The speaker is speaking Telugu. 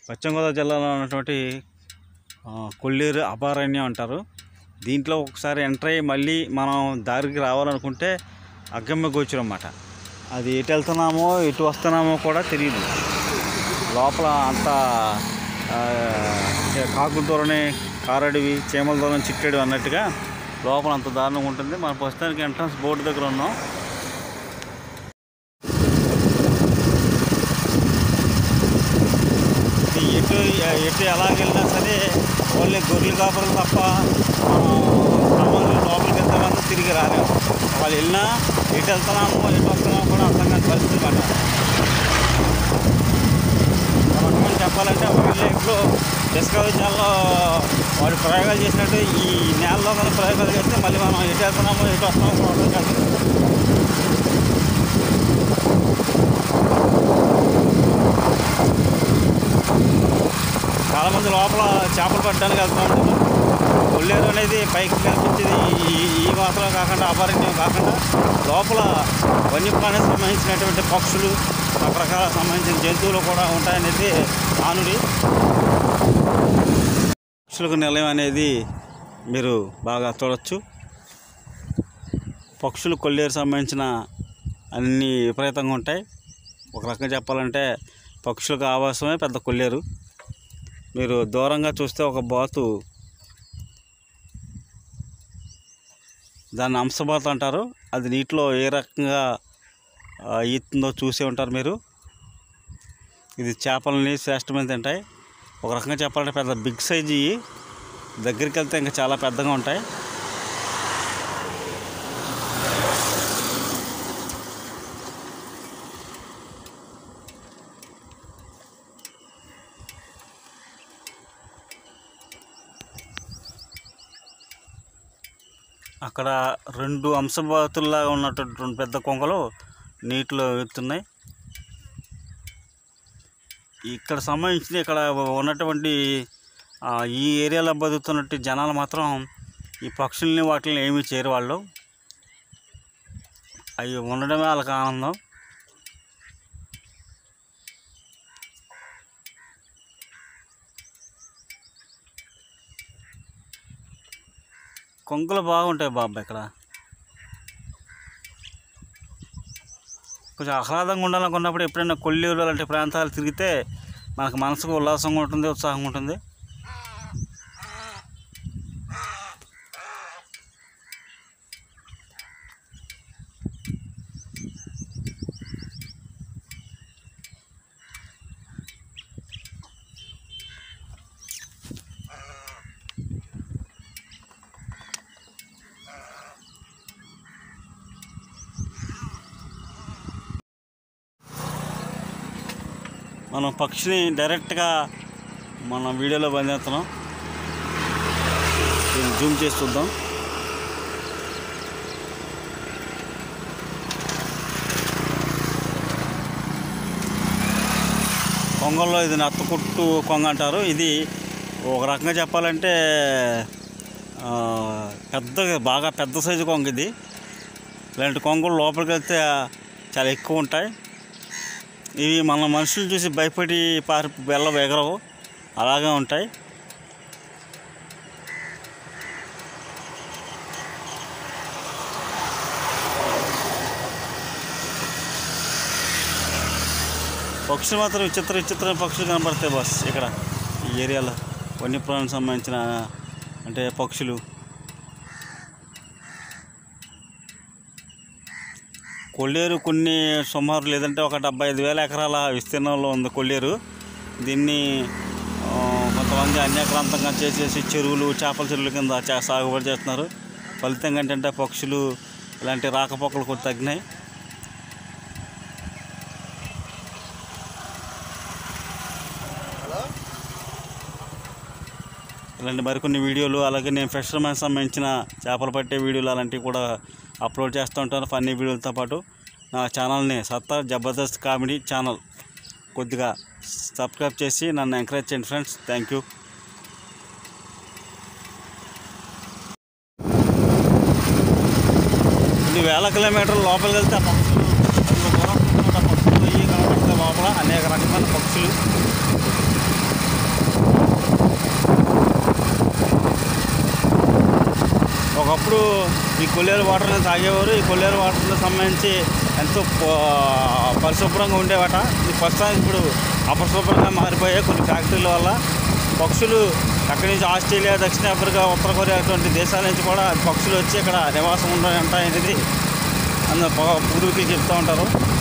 పశ్చిమ గోదావరి జిల్లాలో ఉన్నటువంటి ఆ, కొల్లేరు అభయారణ్యం అంటారు దీంట్లో ఒకసారి ఎంటర్ అయ్యి మళ్ళీ మనం దారికి రావాలనుకుంటే అగమ్య గోచరం అన్నమాట అది ఎటు వెళ్తున్నామో ఎటు వస్తున్నామో కూడా తెలియదు లోపల అంత ఆ, కాకుల దూరని కారడివి చీమల దూరం చిట్టడి అన్నట్టుగా లోపల అంత దారుణంగా ఉంటుంది మనం ప్రస్తుతానికి ఎంట్రన్స్ బోర్డు దగ్గర ఉన్నాం ఇది ఎటు ఎటు ఎలాగెళ్ళినా సరే ఓన్లీ గొర్రెలు కాపరులు తప్ప సామాన్యులు లోపలికి వెళ్తే మాత్రం తిరిగి రాలేము వాళ్ళు వెళ్ళినా ఎటు వెళ్తున్నామో ఎటు వస్తున్నామో కూడా అర్థం కాని పరిస్థితి మాట మనం చెప్పాలంటే ఒక విలేజ్లో డిస్కవరీ ఛానల్లో వాడు ప్రయోగాలు చేసినట్టు ఈ నేలలో కానీ ప్రయోగాలు చేస్తే మళ్ళీ మనం ఎటు వెళ్తున్నామో ఎటు వస్తున్నామో కూడా అర్థం కాదు చాలామంది లోపల చేపలు పట్టడానికి వెళ్తూ ఉంటారు కొల్లేరు అనేది పైకి కనిపించేది ఈ ఈ మాత్రం కాకుండా అభయారణ్యం కాకుండా లోపల వన్యప్రాణికి సంబంధించినటువంటి పక్షులు రకరకాల సంబంధించిన జంతువులు కూడా ఉంటాయనేది నానుడి పక్షులకు నిలయం అనేది మీరు బాగా చూడొచ్చు పక్షులు కొల్లేరు సంబంధించిన అన్ని విపరీతంగా ఉంటాయి ఒక రకంగా చెప్పాలంటే పక్షులకు ఆవాసమే పెద్ద కొల్లేరు మీరు దూరంగా చూస్తే ఒక బాతు దాన్ని అంశబాతు అంటారు అది నీటిలో ఏ రకంగా ఆ, ఈతుందో చూసే ఉంటారు మీరు ఇది చేపలని శ్రేష్టమైన తింటాయి ఒక రకంగా చెప్పాలంటే పెద్ద బిగ్ సైజ్ ఇవి దగ్గరికి వెళ్తే ఇంకా చాలా పెద్దగా ఉంటాయి అక్కడ రెండు అంశబాతుల్లాగా ఉన్నటువంటి రెండు పెద్ద కొంగలు నీటిలో ఎత్తున్నాయి ఇక్కడ సంబంధించి ఇక్కడ ఉన్నటువంటి ఆ, ఈ ఏరియాలో బతుకుతున్నట్టు జనాలు మాత్రం ఈ పక్షుల్ని వాటిని ఏమీ చేయరు వాళ్ళు అవి ఉండడమే వాళ్ళకి ఆనందం కొంగలు బాగుంటాయి బాబా ఇక్కడ కొంచెం ఆహ్లాదంగా ఉండాలనుకున్నప్పుడు ఎప్పుడైనా కొల్లేరు అలాంటి ప్రాంతాలు తిరిగితే మనకు మనసుకు ఉల్లాసంగా ఉంటుంది ఉత్సాహంగా ఉంటుంది మనం పక్షిని డైరెక్ట్గా మన వీడియోలో బంధిస్తున్నాం దీన్ని జూమ్ చేసి చూద్దాం కొంగల్లో ఇది నత్తకుట్టు కొంగ అంటారు ఇది ఒక రకంగా చెప్పాలంటే ఆ, పెద్ద బాగా పెద్ద సైజు కొంగ ఇది ఇలాంటి కొంగలు లోపలికి వెళ్తే చాలా ఎక్కువ ఉంటాయి ఇవి మన మనుషులు చూసి భయపడి పారి వెళ్ళ ఎగరవు అలాగే ఉంటాయి పక్షులు మాత్రం విచిత్ర విచిత్రమైన పక్షులు కనబడతాయి బస్ ఇక్కడ ఈ ఏరియాలో వన్యప్రాణులకు సంబంధించిన అంటే పక్షులు కొల్లేరు కొన్ని సుమారు లేదంటే ఒక డెబ్బై ఐదు వేల ఎకరాల విస్తీర్ణంలో ఉంది కొల్లేరు దీన్ని ఆ, కొంతమంది అన్యక్రాంతంగా చేసేసి చెరువులు చేపల చెరువుల కింద చే- సాగుబడి చేస్తున్నారు ఫలితంగా ఏంటంటే పక్షులు ఇలాంటి రాకపోకలు కొంచెం తగ్గినాయి ఇలాంటి మరికొన్ని వీడియోలు అలాగే నేను ఫిషర్మెన్ సంబంధించిన చేపలు పట్టే వీడియోలు అలాంటివి కూడా అప్లోడ్ చేస్తూ ఉంటాను ఫన్నీ వీడియోలతో పాటు నా ఛానల్ని సత్తార్ జబర్దస్త్ కామెడీ ఛానల్ కొద్దిగా సబ్స్క్రైబ్ చేసి నన్ను ఎంకరేజ్ చేయండి ఫ్రెండ్స్ థ్యాంక్ యూ కొన్ని వేల కిలోమీటర్ల లోపలికి వెళ్తే ఆ పక్షులు కొంత దూరం చూసుకుంటే ఆ పక్షులు ఇవి కనబడతాయి లోపల అనేక రకమైన పక్షులు ఒకప్పుడు ఈ కొల్లేరు వాటర్ని తాగేవారు ఈ కొల్లేరు వాటర్కి సంబంధించి ఎంతో ప- పరిశుభ్రంగా ఉండేవట ఈ ప్రస్తుతానికి ఇప్పుడు అపరిశుభ్రంగా మారిపోయాయి కొన్ని ఫ్యాక్టరీల వల్ల పక్షులు అక్కడి నుంచి ఆస్ట్రేలియా దక్షిణ ఆఫ్రికా ఉత్తర కొరియా అటువంటి దేశాల నుంచి కూడా పక్షులు వచ్చి ఇక్కడ నివాసం ఉంటాయి అనేది అందులో పూర్వీకులు చెప్తూ ఉంటారు